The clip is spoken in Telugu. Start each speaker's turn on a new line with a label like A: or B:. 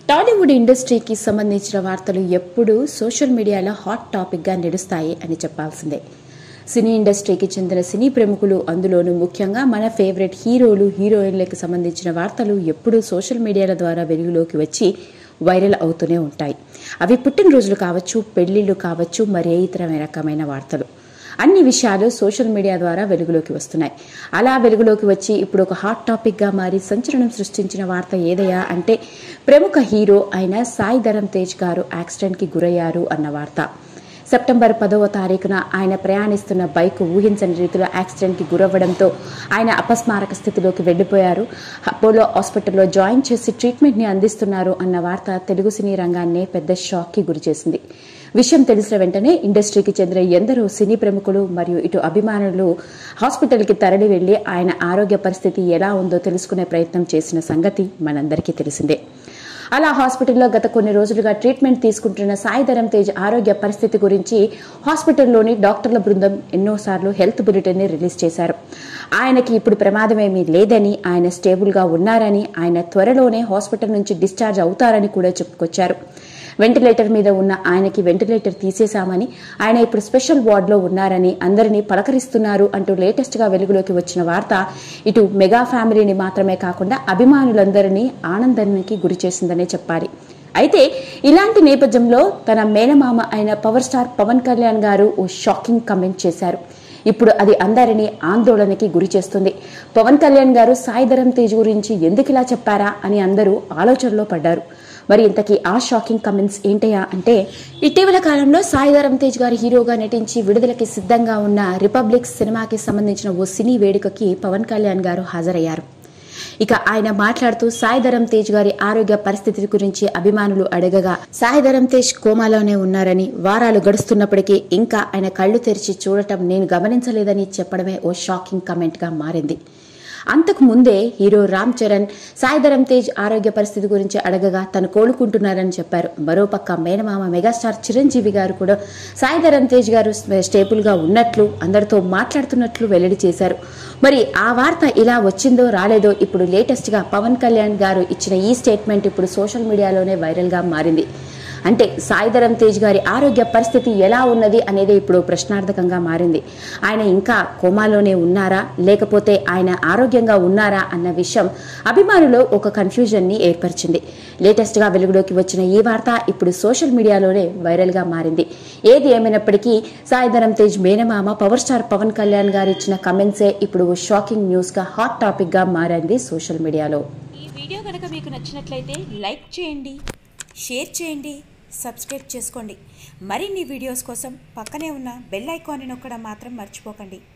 A: టాలీవుడ్ ఇండస్ట్రీకి సంబంధించిన వార్తలు ఎప్పుడూ సోషల్ మీడియాలో హాట్ టాపిక్గా నిలుస్తాయి అని చెప్పాల్సిందే సినీ ఇండస్ట్రీకి చెందిన సినీ ప్రముఖులు అందులోనూ ముఖ్యంగా మన ఫేవరెట్ హీరోలు హీరోయిన్లకు సంబంధించిన వార్తలు ఎప్పుడూ సోషల్ మీడియాల ద్వారా వెలుగులోకి వచ్చి వైరల్ అవుతూనే ఉంటాయి అవి పుట్టినరోజులు కావచ్చు పెళ్లిళ్ళు కావచ్చు మరి ఏ ఇతర రకమైన వార్తలు అన్ని విషయాలు సోషల్ మీడియా ద్వారా వెలుగులోకి వస్తున్నాయి అలా వెలుగులోకి వచ్చి ఇప్పుడు ఒక హాట్ టాపిక్గా మారి సంచలనం సృష్టించిన వార్త ఏదయ్యా అంటే ప్రముఖ హీరో అయిన సాయి ధరమ్ తేజ్ గారు యాక్సిడెంట్కి గురయ్యారు అన్న వార్త సెప్టెంబర్ పదవ తారీఖున ఆయన ప్రయాణిస్తున్న బైక్ ఊహించని రీతిలో యాక్సిడెంట్కి గురవ్వడంతో ఆయన అపస్మారక స్థితిలోకి వెళ్లిపోయారు అపోలో హాస్పిటల్లో జాయిన్ చేసి ట్రీట్మెంట్ని అందిస్తున్నారు అన్న వార్త తెలుగు సినీ రంగాన్నే పెద్ద షాక్కి గురిచేసింది విషయం తెలిసిన వెంటనే ఇండస్ట్రీకి చెందిన ఎందరో సినీ ప్రముఖులు మరియు ఇటు అభిమానులు హాస్పిటల్కి తరలి వెళ్లి ఆయన ఆరోగ్య పరిస్థితి ఎలా ఉందో తెలుసుకునే ప్రయత్నం చేసిన సంగతి మనందరికీ తెలిసిందే అలా హాస్పిటల్లో గత కొన్ని రోజులుగా ట్రీట్మెంట్ తీసుకుంటున్న సాయిధరం తేజ్ ఆరోగ్య పరిస్థితి గురించి హాస్పిటల్లోని డాక్టర్ల బృందం ఎన్నోసార్లు హెల్త్ బులెటిన్ ని రిలీజ్ చేశారు ఆయనకి ఇప్పుడు ప్రమాదమేమీ లేదని ఆయన స్టేబుల్ గా ఉన్నారని ఆయన త్వరలోనే హాస్పిటల్ నుంచి డిశ్చార్జ్ అవుతారని కూడా చెప్పుకొచ్చారు వెంటిలేటర్ మీద ఉన్న ఆయనకి వెంటిలేటర్ తీసేశామని ఆయన ఇప్పుడు స్పెషల్ వార్డులో ఉన్నారని అందరినీ పలకరిస్తున్నారు అంటూ లేటెస్ట్ గా వెలుగులోకి వచ్చిన వార్త ఇటు మెగా ఫ్యామిలీని మాత్రమే కాకుండా అభిమానులందరినీ ఆనందానికి గురి చేసిందనే చెప్పాలి అయితే ఇలాంటి నేపథ్యంలో తన మేనమామ అయిన పవర్ స్టార్ పవన్ కళ్యాణ్ గారు ఓ షాకింగ్ కమెంట్ చేశారు ఇప్పుడు అది అందరినీ ఆందోళనకి గురి చేస్తుంది పవన్ కళ్యాణ్ గారు సాయిధరం తేజ్ గురించి ఎందుకు ఇలా చెప్పారా అని అందరూ ఆలోచనలో పడ్డారు మరి ఇంతకీ ఆ షాకింగ్ కమెంట్స్ ఏంటయా అంటే ఇటీవల కాలంలో సాయిధరం తేజ్ గారు హీరోగా నటించి విడుదలకి సిద్ధంగా ఉన్న రిపబ్లిక్ సినిమాకి సంబంధించిన ఓ సినీ వేడుకకి పవన్ కళ్యాణ్ గారు హాజరయ్యారు ఇక ఆయన మాట్లాడుతూ సాయిధరం తేజ్ గారి ఆరోగ్య పరిస్థితి గురించి అభిమానులు అడగగా సాయిధరం తేజ్ కోమాలోనే ఉన్నారని వారాలు గడుస్తున్నప్పటికీ ఇంకా ఆయన కళ్ళు తెరిచి చూడటం నేను గమనించలేదని చెప్పడమే ఓ షాకింగ్ కమెంట్ గా మారింది అంతకు ముందే హీరో రామ్ చరణ్ సాయిధరం తేజ్ ఆరోగ్య పరిస్థితి గురించి అడగగా తను కోలుకుంటున్నారని చెప్పారు మరోపక్క మేనమామ మెగాస్టార్ చిరంజీవి గారు కూడా సాయిధరం తేజ్ గారు స్టేబుల్ గా ఉన్నట్లు అందరితో మాట్లాడుతున్నట్లు వెల్లడి చేశారు మరి ఆ వార్త ఇలా వచ్చిందో రాలేదో ఇప్పుడు లేటెస్ట్ గా పవన్ కళ్యాణ్ గారు ఇచ్చిన ఈ స్టేట్మెంట్ ఇప్పుడు సోషల్ మీడియాలోనే వైరల్ గా మారింది అంటే సాయిధరం తేజ్ గారి ఆరోగ్య పరిస్థితి ఎలా ఉన్నది అనేది ఇప్పుడు ప్రశ్నార్థకంగా మారింది ఆయన ఇంకా కోమాలోనే ఉన్నారా లేకపోతే ఆయన ఆరోగ్యంగా ఉన్నారా అన్న విషయం అభిమానులు ఒక కన్ఫ్యూజన్ ని ఏర్పరిచింది లేటెస్ట్ గా వెలుగులోకి వచ్చిన ఈ వార్త ఇప్పుడు సోషల్ మీడియాలోనే వైరల్ గా మారింది ఏది ఏమైనప్పటికీ సాయిధరం తేజ్ మేనమామ పవర్ స్టార్ పవన్ కళ్యాణ్ గారు ఇచ్చిన కమెంట్సే ఇప్పుడు షాకింగ్ న్యూస్ గా హాట్ టాపిక్ గా మారింది సోషల్ మీడియాలో
B: ఈ వీడియో కనుక మీకు నచ్చినట్లయితే లైక్ చేయండి షేర్ చేయండి సబ్స్క్రైబ్ చేసుకోండి మరిన్ని వీడియోస్ కోసం పక్కనే ఉన్న బెల్ ఐకాన్ని నొక్కడం మాత్రం మర్చిపోకండి